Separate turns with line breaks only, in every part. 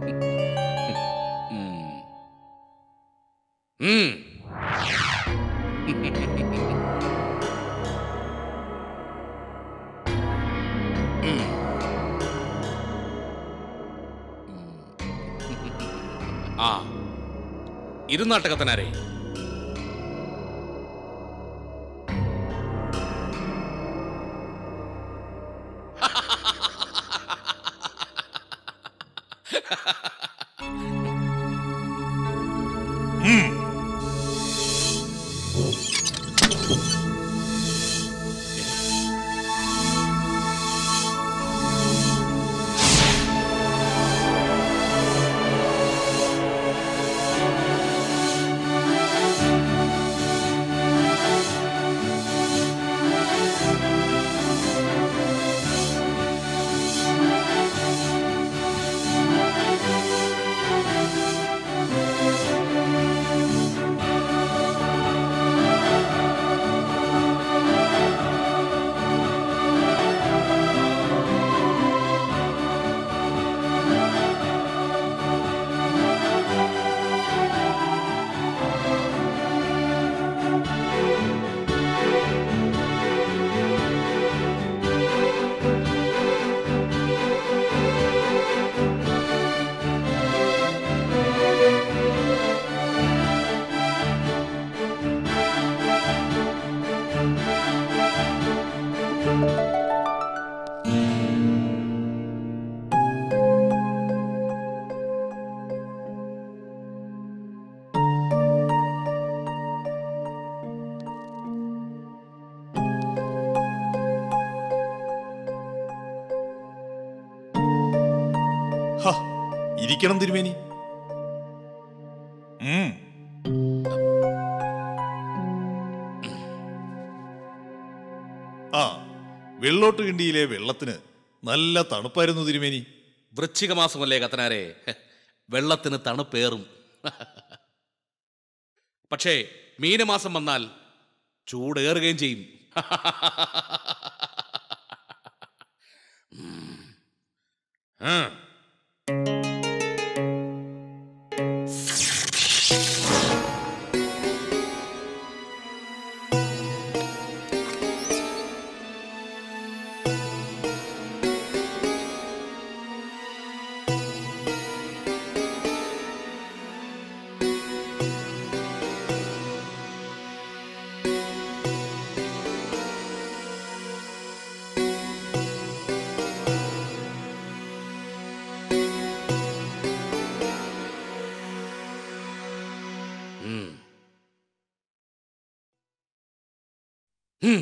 ഉം. ഉം. ഉം. ആ ഇരുന്നാട്ടെ കത്തനാരെ
ഹ, ഇരിക്കണം തിരുമേനി ഉം. ആ വെള്ളോട്ട് കിണ്ടിയിലെ വെള്ളത്തിന് നല്ല തണുപ്പായിരുന്നു തിരുമേനി
വൃശ്ചിക മാസമല്ലേ കത്തനാരെ വെള്ളത്തിന് തണുപ്പേറും പക്ഷേ മീനമാസം വന്നാൽ ചൂടേറുകയും ചെയ്യും ഉം. ആ. ഉം. ഉം.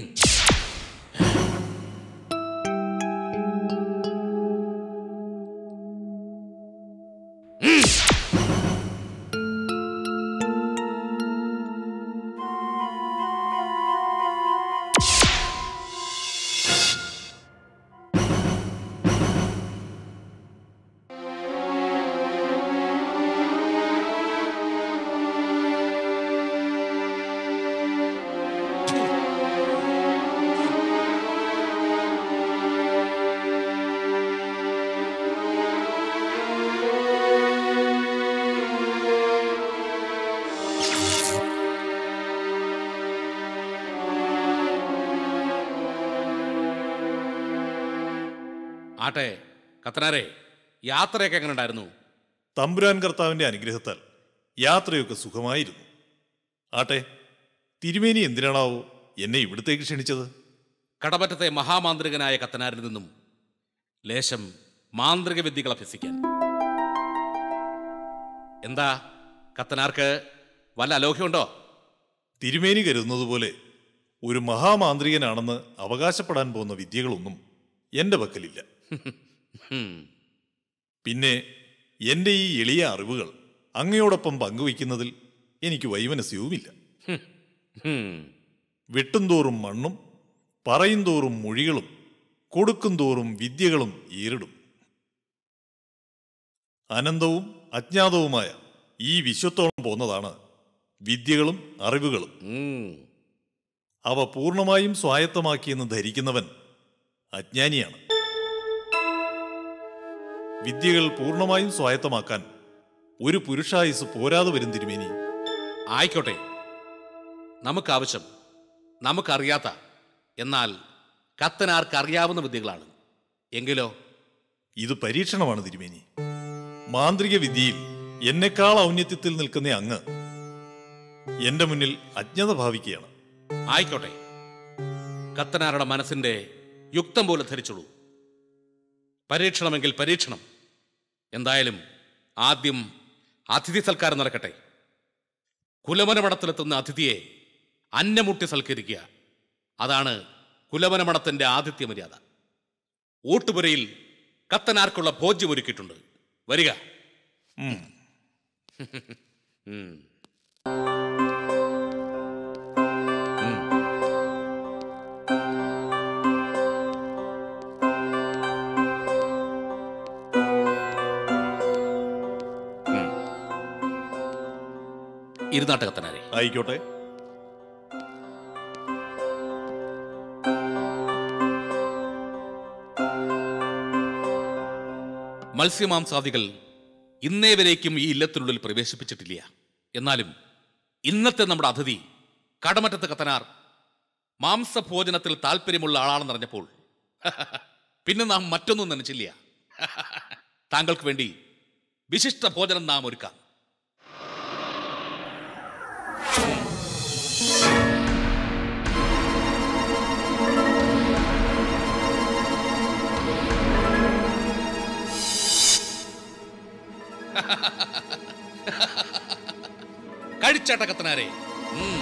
ആട്ടെ കത്തനാരെ യാത്രയൊക്കെ എങ്ങനെ ഉണ്ടായിരുന്നു
തമ്പുരാൻ കർത്താവിന്റെ അനുഗ്രഹത്താൽ യാത്രയൊക്കെ സുഖമായിരുന്നു ആട്ടെ തിരുമേനി എന്തിനാണാവോ എന്നെ ഇവിടത്തേക്ക് ക്ഷണിച്ചത്
കടമറ്റത്തെ മഹാമാന്ത്രികനായ കത്തനാരിൽ നിന്നും ലേശം മാന്ത്രിക വിദ്യകൾ അഭ്യസിക്കാൻ എന്താ കത്തനാർക്ക് വല്ല അലോഹ്യമുണ്ടോ
തിരുമേനി കരുതുന്നത് പോലെ ഒരു മഹാമാന്ത്രികനാണെന്ന് അവകാശപ്പെടാൻ പോകുന്ന വിദ്യകളൊന്നും എന്റെ പക്കലില്ല
ഹും.
പിന്നെ എന്റെ ഈ എളിയ അറിവുകൾ അങ്ങയോടൊപ്പം പങ്കുവയ്ക്കുന്നതിൽ എനിക്ക് വൈമനസ്യവുമില്ല
ഹും.
വെട്ടുംതോറും മണ്ണും പറയുംതോറും മൊഴികളും കൊടുക്കും തോറും വിദ്യകളും ഈറിടും അനന്തവും അജ്ഞാതവുമായ ഈ വിശ്വത്തോളം പോന്നതാണ് വിദ്യകളും അറിവുകളും
ഉം.
അവ പൂർണ്ണമായും സ്വായത്തമാക്കിയെന്ന് ധരിക്കുന്നവൻ അജ്ഞാനിയാണ് വിദ്യകൾ പൂർണ്ണമായും സ്വായത്തമാക്കാൻ ഒരു പുരുഷായുസ് പോരാതെ വരും തിരുമേനി
ആയിക്കോട്ടെ നമുക്കാവശ്യം നമുക്കറിയാത്ത എന്നാൽ കത്തനാർക്ക് അറിയാവുന്ന വിദ്യകളാണ് എങ്കിലോ
ഇത് പരീക്ഷണമാണ് തിരുമേനി മാന്ത്രിക വിദ്യയിൽ എന്നെക്കാൾ ഔന്നത്യത്തിൽ നിൽക്കുന്ന അങ്ങ് എന്റെ മുന്നിൽ അജ്ഞത ഭാവിക്കുകയാണ്
ആയിക്കോട്ടെ കത്തനാരുടെ മനസ്സിന്റെ യുക്തം പോലെ ധരിച്ചോളൂ പരീക്ഷണമെങ്കിൽ പരീക്ഷണം എന്തായാലും ആദ്യം അതിഥി സൽക്കാരം നടക്കട്ടെ കുലമനമടത്തിലെത്തുന്ന അതിഥിയെ അന്നമുട്ടി സൽക്കരിക്കുക അതാണ് കുലമനമടത്തിന്റെ ആതിഥ്യ മര്യാദ ഊട്ടുപുരയിൽ കത്തനാർക്കുള്ള ഭോജ്യം ഒരുക്കിയിട്ടുണ്ട് വരിക
ഉം.
ഉം. ഇരുന്നാട്ടെ കത്തനാരെ
ആയിക്കോട്ടെ
മത്സ്യമാംസാദികൾ ഇന്നേ വരേക്കും ഈ ഇല്ലത്തിനുള്ളിൽ പ്രവേശിപ്പിച്ചിട്ടില്ല എന്നാലും ഇന്നത്തെ നമ്മുടെ അതിഥി കടമറ്റത്ത് കത്തനാർ മാംസഭോജനത്തിൽ താല്പര്യമുള്ള ആളാണെന്നറിഞ്ഞപ്പോൾ പിന്നെ നാം മറ്റൊന്നും നനച്ചില്ല താങ്കൾക്ക് വേണ്ടി വിശിഷ്ട ഭോജനം നാം ഒരുക്കാം കഴിച്ചാട്ട കത്തനാരെ ഉം.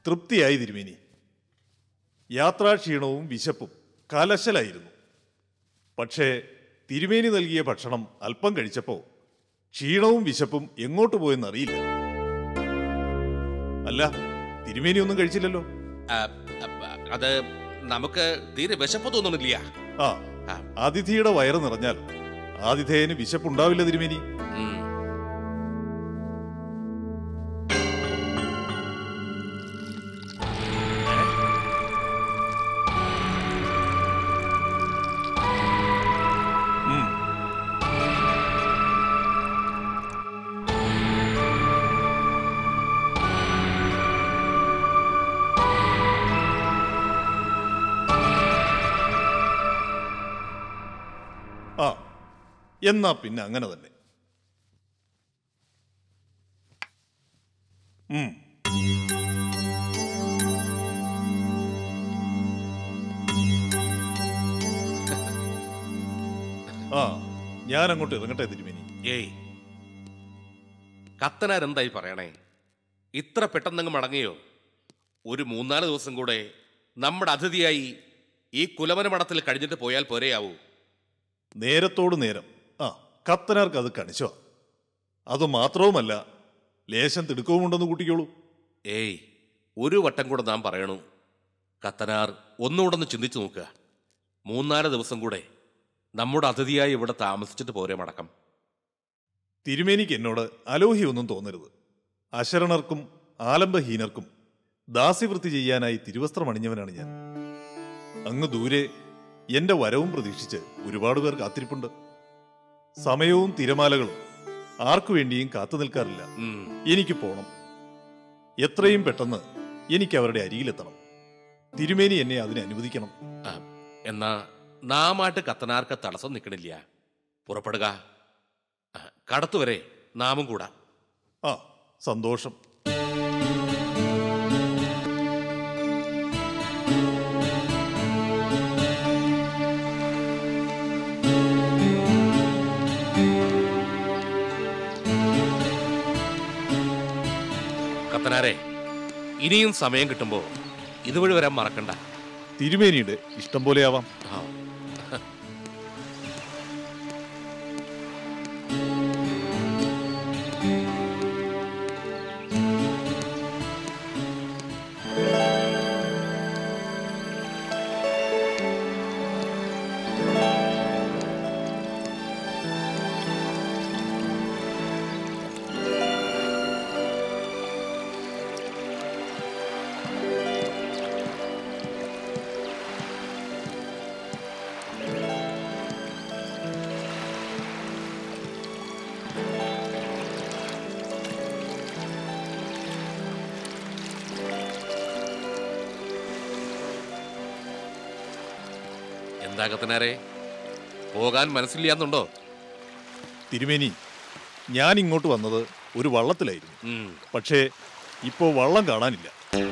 തൃപ്തിയായി തിരുമേനി യാത്രാക്ഷീണവും വിശപ്പും കലശലായിരുന്നു പക്ഷേ തിരുമേനി നൽകിയ ഭക്ഷണം അല്പം കഴിച്ചപ്പോ ക്ഷീണവും വിശപ്പും എങ്ങോട്ട് പോയെന്നറിയില്ല അല്ല തിരുമേനി ഒന്നും കഴിച്ചില്ലല്ലോ
ആ, ആ, അത് നമുക്ക് തീരെ വിശപ്പ് തോന്നുന്നില്ല
ആ
ആ.
അതിഥിയുടെ വയറ് നിറഞ്ഞാൽ ആതിഥേയന് വിശപ്പുണ്ടാവില്ല തിരുമേനി
ഉം.
ഉം. ആ എന്നാ പിന്നെ അങ്ങനെ തന്നെ ഉം. ആ ഞാൻ അങ്ങോട്ട് ഇറങ്ങട്ടെ തിരുമേനി
ഏയ് കത്തനാരെന്തായി പറയണേ ഇത്ര പെട്ടെന്നങ്ങ് മടങ്ങിയോ ഒരു മൂന്നാല് ദിവസം കൂടെ നമ്മുടെ അതിഥിയായി ഈ കുലവന മഠത്തിൽ കഴിഞ്ഞിട്ട് പോയാൽ പോരെയാവൂ
നേരത്തോട് നേരം ആ കത്തനാർക്ക് അത് കണിച്ചോ അത് മാത്രവുമല്ല ലേശം തിടുക്കവുമുണ്ടെന്ന് കൂട്ടിക്കോളൂ
ഏയ് ഒരു വട്ടം കൂടെ നാം പറയണു കത്തനാർ ഒന്നുകൂടെ ഒന്ന് ചിന്തിച്ചു നോക്കുക മൂന്നാല് ദിവസം കൂടെ നമ്മുടെ അതിഥിയായി ഇവിടെ താമസിച്ചിട്ട് പോരെ മടക്കം
തിരുമേനിക്ക് എന്നോട് അലോഹ്യമൊന്നും തോന്നരുത് അശരണർക്കും ആലംബഹീനർക്കും ദാസ്യവൃത്തി ചെയ്യാനായി തിരുവസ്ത്രം അണിഞ്ഞവനാണ് ഞാൻ അങ്ങ് ദൂരെ എന്റെ വരവും പ്രതീക്ഷിച്ച് ഒരുപാട് പേർ കാത്തിരിപ്പുണ്ട് സമയവും തിരമാലകളും ആർക്കു വേണ്ടിയും കാത്തു നിൽക്കാറില്ല
ഉം.
എനിക്ക് പോണം എത്രയും പെട്ടെന്ന് എനിക്ക് അവരുടെ അരികിലെത്തണം തിരുമേനി എന്നെ അതിനെ അനുവദിക്കണം
ആ, എന്നാ നാമായിട്ട് കത്തനാർക്ക് തടസ്സം നിൽക്കണില്ല പുറപ്പെടുക ആ, കടത്തുവരെ നാമും കൂടാ
ആ സന്തോഷം
കത്തനാരെ ഇനിയും സമയം കിട്ടുമ്പോ ഇതുവഴി വരാൻ മറക്കണ്ട
തിരുമേനിയുടെ ഇഷ്ടം പോലെയാവാം
ആ. എന്താ കത്തനാരെ പോകാൻ മനസ്സില്ലാന്നുണ്ടോ
തിരുമേനി ഞാൻ ഇങ്ങോട്ട് വന്നത് ഒരു വള്ളത്തിലായിരുന്നു
ഉം.
പക്ഷേ ഇപ്പോ വള്ളം കാണാനില്ല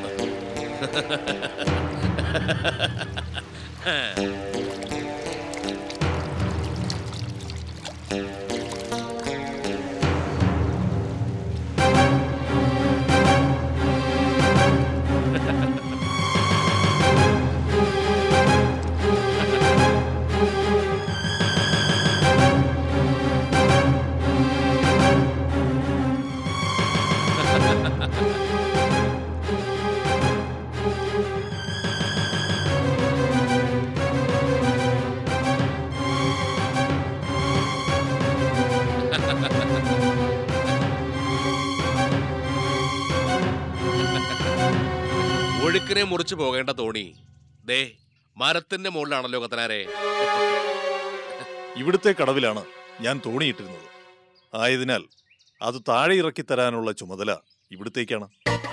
ഒഴുക്കിനെ മുറിച്ചു പോകേണ്ട തോണി ദേ മരത്തിന്റെ മുകളിലാണല്ലോ കത്തനാരെ
ഇവിടുത്തെ കടവിലാണ് ഞാൻ തോണിയിട്ടിരുന്നത് ആയതിനാൽ അത് താഴെ ഇറക്കി തരാനുള്ള ചുമതല ഇവിടുത്തേക്കാണ്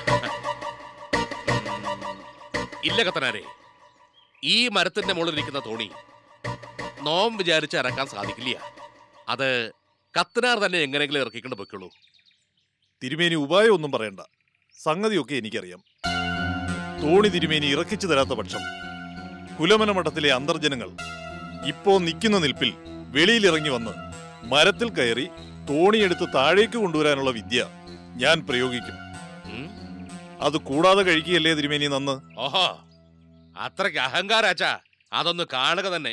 ഇല്ല കത്തനാരെ ഈ മരത്തിന്റെ മുകളിലിരിക്കുന്ന തോണി നോം വിചാരിച്ച് ഇറക്കാൻ സാധിക്കില്ല അത് കത്തനാർ തന്നെ എങ്ങനെയെങ്കിലും ഇറക്കിക്കൊണ്ട് പൊയ്ക്കുള്ളൂ
തിരുമേനി ഉപായം ഒന്നും പറയണ്ട സംഗതിയൊക്കെ എനിക്കറിയാം തോണി തിരുമേനി ഇറക്കിച്ചു തരാത്ത പക്ഷം കുലമന മഠത്തിലെ അന്തർജനങ്ങൾ ഇപ്പോ നിൽക്കുന്ന നിൽപ്പിൽ വെളിയിലിറങ്ങി വന്ന് മരത്തിൽ കയറി തോണിയെടുത്ത് താഴേക്ക് കൊണ്ടുവരാനുള്ള വിദ്യ ഞാൻ പ്രയോഗിക്കും
ഉം?
അത് കൂടാതെ കഴിക്കുകയല്ലേ തിരുമേനി നന്ന്
ഓഹോ അത്രയ്ക്ക് അഹങ്കാരാച്ചാ അതൊന്ന് കാണുക തന്നെ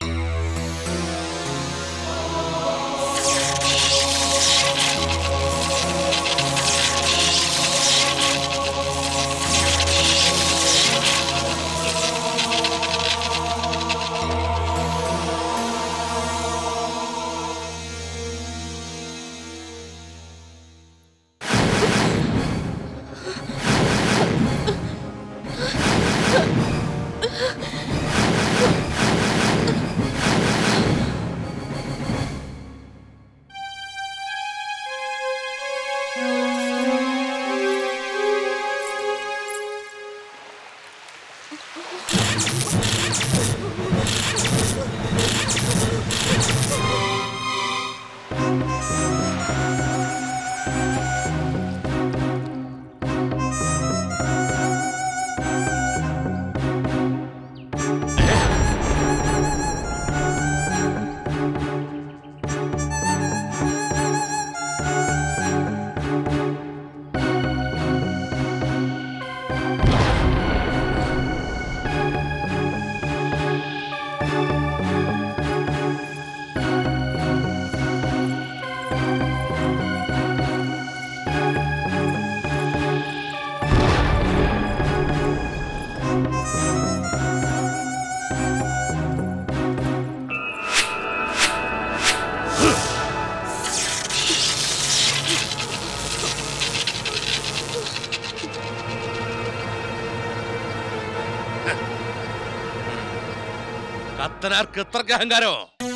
കത്തനാർക്ക് എത്രയ്ക്ക് അഹങ്കാരോ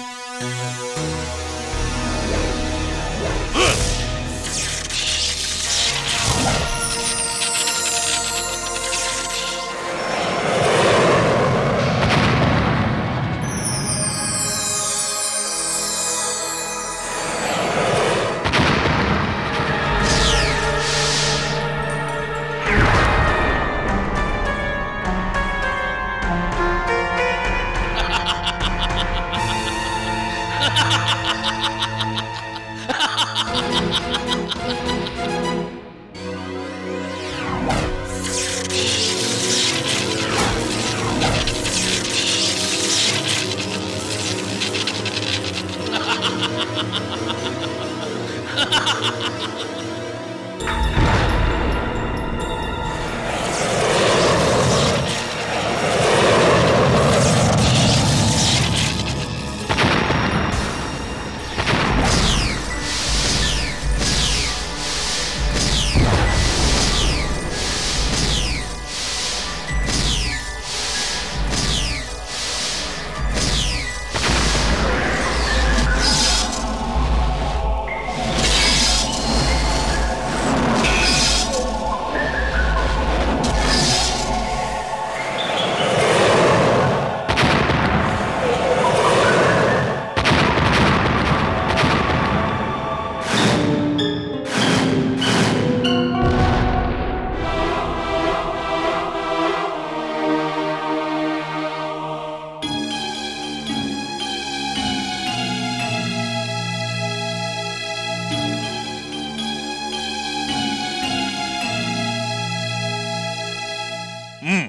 ഉം.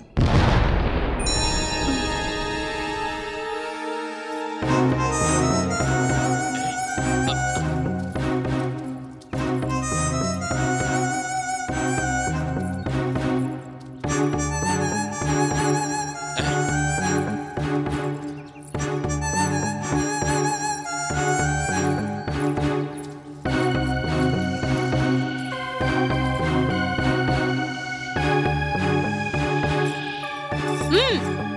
ഉം.